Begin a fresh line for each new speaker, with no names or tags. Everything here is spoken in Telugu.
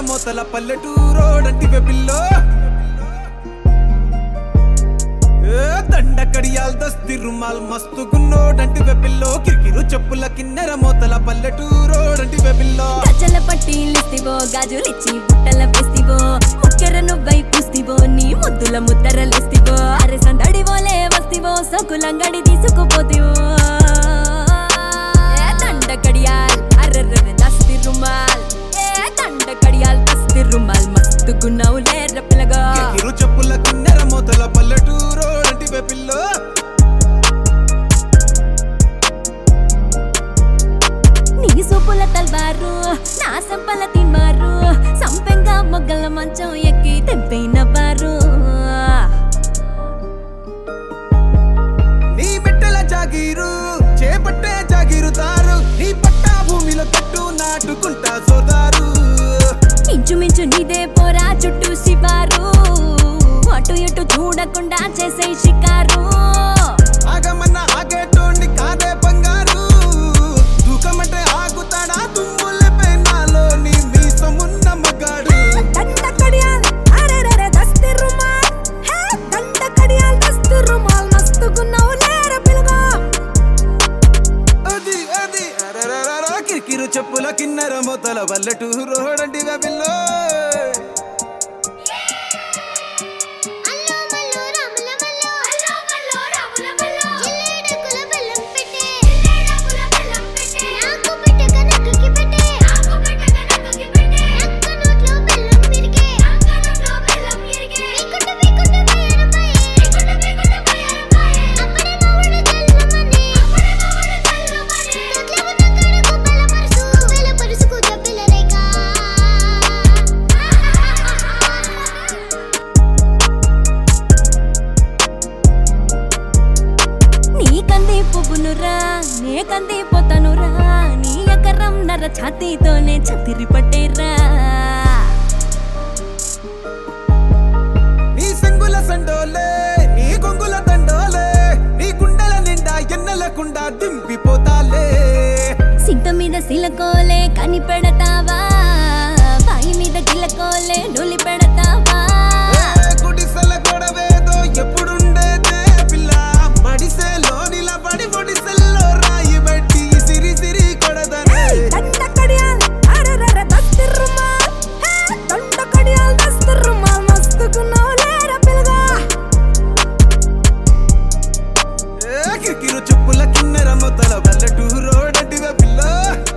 మోతల పల్లెటూరోడంటివే పిల్లో ఏ దండ కడియాల్ దస్తి రుమాల్ మస్తు గున్నోడంటివే పిల్లో కిరికిరు చెప్పుల కిన్నెర మోతల పల్లెటూరోడంటివే పిల్లో
గజ్జల పట్టీలిస్తివో గాజులిచ్చి బుట్టల వేస్తివో ముక్కెర నువ్వై పూస్తివో నీ ముద్దుల ముద్దరలేస్తివో అరే సందడి వోలే వస్తివో సొకులంగడి తీసుకుపోతివో ఏ దండ కడియాల్ అర్రర్ర దస్తి రుమాల్ ఏ దండ కడియాల్ దస్తి రుమాల్ మస్తు గున్నావు లేర పిల్లగా
కిరికిరు చెప్పుల కిన్నెర మోతల పల్లెటూరోడంటివే పిల్లో
నీ సూపుల తల్వారు నా సంపల తిన్మారు సంపెంగా మొగ్గల మంచం ఎక్కి తెంపైన వారు
నీ బిడ్డల జాగీరు చేపట్టే జాగీరుతారు నీ పట్టా భూమిలో కట్టు నాటుకుంటా సోదారు
ఇంచుమించు నీదే పోరా చుట్టూ శివారు అటు ఇటు చూడకుండా చేసే షికారు
ఆగమన్న ఆగేటోండి కాదే బంగారు దూకమంటే ఆగుతాడా తుమ్ముల పెన్నాలో నీ మీసమున్న మగాడు
దండ కడియాల్ అరెరెరె దస్తి రుమాల్ హే దండ కడియాల్ దస్తి రుమాల్ మస్తుగున్నావు లేర పిలుగా
అది అది అరరరర కిరికిరు చెప్పుల కిన్నెర మొతల వల్లటూ రోడండి వెబిల్లో
అల్లో మల్లో రాముల మల్లో అల్లో మల్లో రాముల మల్లో జిల్లేడకుల బెల్లం పెట్టే జిల్లేడకుల బెల్లం పెట్టే నాకు పెట్టక నక్కకి పెట్టే నాకు పెట్టక నక్కకి పెట్టే నక్క నోట్లో బెల్లం మిరిగే నక్క నోట్లో బెల్లం మిరిగే ఇకుట బికుట బయరమాయే ఇకుట బికుట బయరమాయే అప్పుడే మావుడు జల్లుమనే అప్పుడే మావుడు జల్లుమనే తొట్లే ఉన్న కడకు బలపరుసు బలపరుసుకు జబ్బిల రేఖ
నీ కంది పువ్వునురా నే కంది పోతానురా నీ ఎకరం నర ఛాతీతోనే చతిరి పట్టేరా
నీ సెంగుల సండోలే నీ కొంగుల దండోలే నీ గుండెల నిండా ఎన్నెలకుండా దింపిపోతాలే
సింక మీద సిలకోలే కని పెడతావా బాయి మీద గిలకోలే నూలి పెడతావా
ఏ గుడిసెల గొడవేదో ఎప్పుడుండేదే పిల్ల మడిసెలో నిలబడి ఒడిసెల్లో రాయి పెట్టి సిరి సిరి కొడదనే
దండ కడియాల్ అరెరెరె దస్తి రుమాల్ హే దండ కడియాల్ దస్తి రుమాల్ మస్తుకున్నావు లేరా పిల్లగా
ఏ కిరికిరు చెప్పుల కిన్నెర మొదల వల్లటూ రోడటివే పిల్ల